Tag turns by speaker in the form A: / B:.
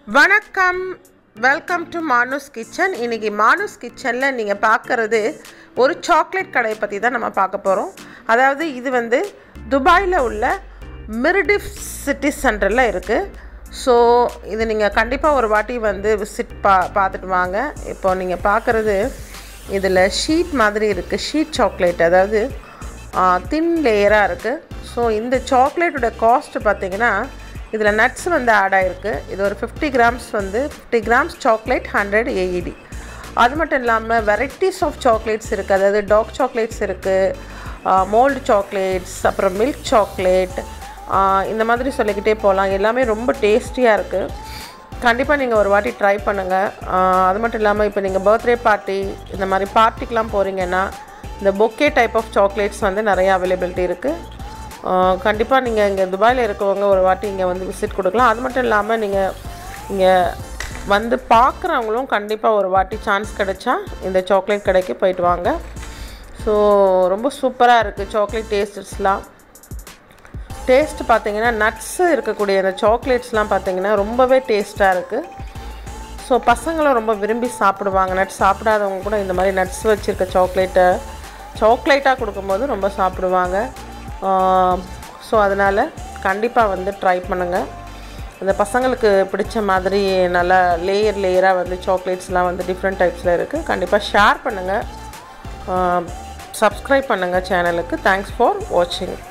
A: வணக்கம் welcome to மானுஸ் kitchen இன்றைக்கி மானுஸ் கிச்சனில் நீங்கள் பார்க்குறது ஒரு சாக்லேட் கடையை பற்றி தான் நம்ம பார்க்க போகிறோம் அதாவது இது வந்து துபாயில் உள்ள மிர்டிஃப் சிட்டி சென்டரில் இருக்குது ஸோ இது நீங்கள் கண்டிப்பாக ஒரு வாட்டி வந்து விசிட் பா பார்த்துட்டு வாங்க இப்போ நீங்கள் பார்க்குறது இதில் ஷீட் மாதிரி இருக்குது ஷீட் சாக்லேட் அதாவது தின் லேயராக இருக்குது ஸோ இந்த சாக்லேட்டோட காஸ்ட் பார்த்தீங்கன்னா இதில் நட்ஸ் வந்து ஆட் ஆகிருக்கு இது ஒரு ஃபிஃப்டி கிராம்ஸ் வந்து ஃபிஃப்டி கிராம்ஸ் சாக்லேட் ஹண்ட்ரட் ஏஇடி அது மட்டும் இல்லாமல் வெரைட்டிஸ் ஆஃப் சாக்லேட்ஸ் இருக்குது அதாவது டாக் சாக்லேட்ஸ் இருக்குது மோல்டு சாக்லேட்ஸ் அப்புறம் மில்க் சாக்லேட் இந்த மாதிரி சொல்லிக்கிட்டே போகலாம் எல்லாமே ரொம்ப டேஸ்டியாக இருக்குது கண்டிப்பாக நீங்கள் ஒரு வாட்டி ட்ரை பண்ணுங்கள் அது மட்டும் இல்லாமல் இப்போ நீங்கள் பர்த்டே பார்ட்டி இந்த மாதிரி பார்ட்டிக்கெலாம் போகிறீங்கன்னா இந்த பொக்கே டைப் ஆஃப் சாக்லேட்ஸ் வந்து நிறைய அவைலபிலிட்டி இருக்குது கண்டிப்பாக நீங்கள் இங்கே துபாயில் இருக்கவங்க ஒரு வாட்டி இங்கே வந்து விசிட் கொடுக்கலாம் அது மட்டும் இல்லாமல் நீங்கள் இங்கே வந்து பார்க்குறவங்களும் கண்டிப்பாக ஒரு வாட்டி சான்ஸ் கிடைச்சா இந்த சாக்லேட் கடைக்கு போயிட்டு வாங்க ஸோ ரொம்ப சூப்பராக இருக்குது சாக்லேட் டேஸ்ட்ஸ்லாம் டேஸ்ட் பார்த்தீங்கன்னா நட்ஸு இருக்கக்கூடிய அந்த சாக்லேட்ஸ்லாம் பார்த்தீங்கன்னா ரொம்பவே டேஸ்ட்டாக இருக்குது ஸோ பசங்களும் ரொம்ப விரும்பி சாப்பிடுவாங்க நட்ஸ் சாப்பிடாதவங்க கூட இந்த மாதிரி நட்ஸ் வச்சுருக்க சாக்லேட்டை சாக்லேட்டாக கொடுக்கும்போது ரொம்ப சாப்பிடுவாங்க ஸோ அதனால் கண்டிப்பாக வந்து ட்ரை பண்ணுங்கள் அந்த பசங்களுக்கு பிடிச்ச மாதிரி நல்லா லேயர் லேயராக வந்து சாக்லேட்ஸ்லாம் வந்து டிஃப்ரெண்ட் டைப்ஸில் இருக்குது கண்டிப்பாக ஷேர் பண்ணுங்கள் சப்ஸ்கிரைப் பண்ணுங்கள் சேனலுக்கு தேங்க்ஸ் ஃபார் வாட்சிங்